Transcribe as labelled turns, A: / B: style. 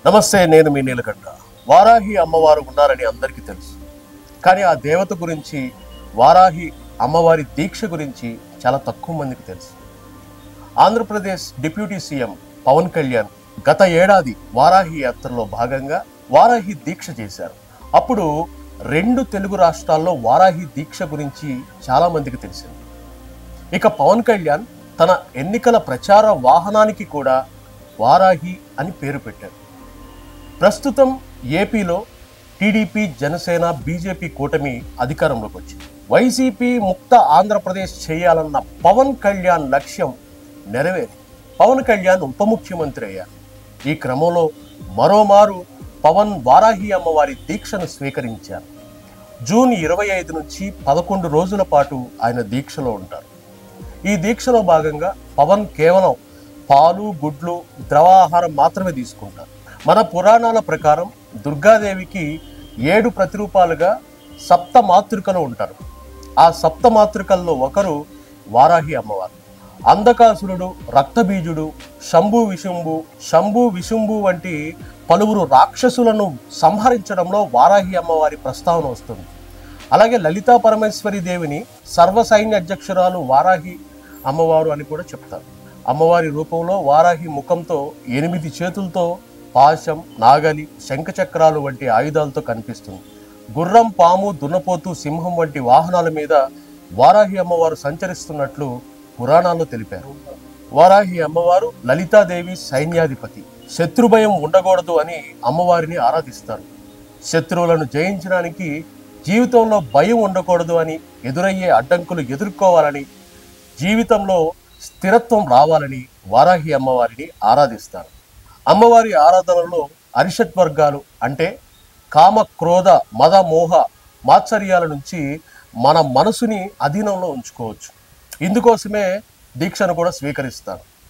A: నమస్తే నేను మీ నీలకంఠ వారాహి అమ్మవారు ఉన్నారని అందరికీ తెలుసు కానీ ఆ దేవత గురించి వారాహి అమ్మవారి దీక్ష గురించి చాలా తక్కువ మందికి తెలుసు ఆంధ్రప్రదేశ్ డిప్యూటీ సీఎం పవన్ కళ్యాణ్ గత ఏడాది వారాహి యాత్రలో భాగంగా వారాహి దీక్ష చేశారు అప్పుడు రెండు తెలుగు రాష్ట్రాల్లో వారాహి దీక్ష గురించి చాలా మందికి తెలిసింది ఇక పవన్ కళ్యాణ్ తన ఎన్నికల ప్రచార వాహనానికి కూడా వారాహి అని పేరు పెట్టారు ప్రస్తుతం ఏపీలో టీడీపీ జనసేన బీజేపీ కూటమి అధికారంలోకి వచ్చింది వైసీపీ ముక్త ఆంధ్రప్రదేశ్ చేయాలన్న పవన్ కళ్యాణ్ లక్ష్యం నెరవేరి పవన్ కళ్యాణ్ ఉప ముఖ్యమంత్రి అయ్యారు ఈ క్రమంలో మరోమారు పవన్ వారాహి అమ్మవారి దీక్షను స్వీకరించారు జూన్ ఇరవై ఐదు నుంచి పదకొండు రోజుల పాటు ఆయన దీక్షలో ఉంటారు ఈ దీక్షలో భాగంగా పవన్ కేవలం పాలు గుడ్లు ద్రవాహారం మాత్రమే తీసుకుంటారు మన పురాణాల ప్రకారం దుర్గాదేవికి ఏడు ప్రతిరూపాలుగా సప్త మాతృకలు ఉంటారు ఆ సప్త మాతృకల్లో ఒకరు వారాహి అమ్మవారు అంధకాసురుడు రక్తబీజుడు శంభు విశుంభు శంభు విశుంభు వంటి పలువురు రాక్షసులను సంహరించడంలో వారాహి అమ్మవారి ప్రస్తావన వస్తుంది అలాగే లలితా పరమేశ్వరి దేవిని సర్వ సైన్య అధ్యక్షురాలు వారాహి అమ్మవారు అని కూడా చెప్తారు అమ్మవారి రూపంలో వారాహి ముఖంతో ఎనిమిది చేతులతో పాశం నాగలి శంఖచక్రాలు వంటి ఆయుధాలతో కనిపిస్తుంది గుర్రం పాము దున్నపోతు సింహం వంటి వాహనాల మీద వారాహి అమ్మవారు సంచరిస్తున్నట్లు పురాణాల్లో తెలిపారు వారాహి అమ్మవారు లలితాదేవి సైన్యాధిపతి శత్రుభయం ఉండకూడదు అని అమ్మవారిని ఆరాధిస్తారు శత్రువులను జయించడానికి జీవితంలో భయం ఉండకూడదు అని ఎదురయ్యే అడ్డంకులు ఎదుర్కోవాలని జీవితంలో స్థిరత్వం రావాలని వారాహి అమ్మవారిని ఆరాధిస్తారు అమ్మవారి ఆరాధనలో అరిషట్ వర్గాలు అంటే కామ క్రోధ మద మోహ మాత్సర్యాల నుంచి మన మనసుని అధీనంలో ఉంచుకోవచ్చు ఇందుకోసమే దీక్షను కూడా స్వీకరిస్తారు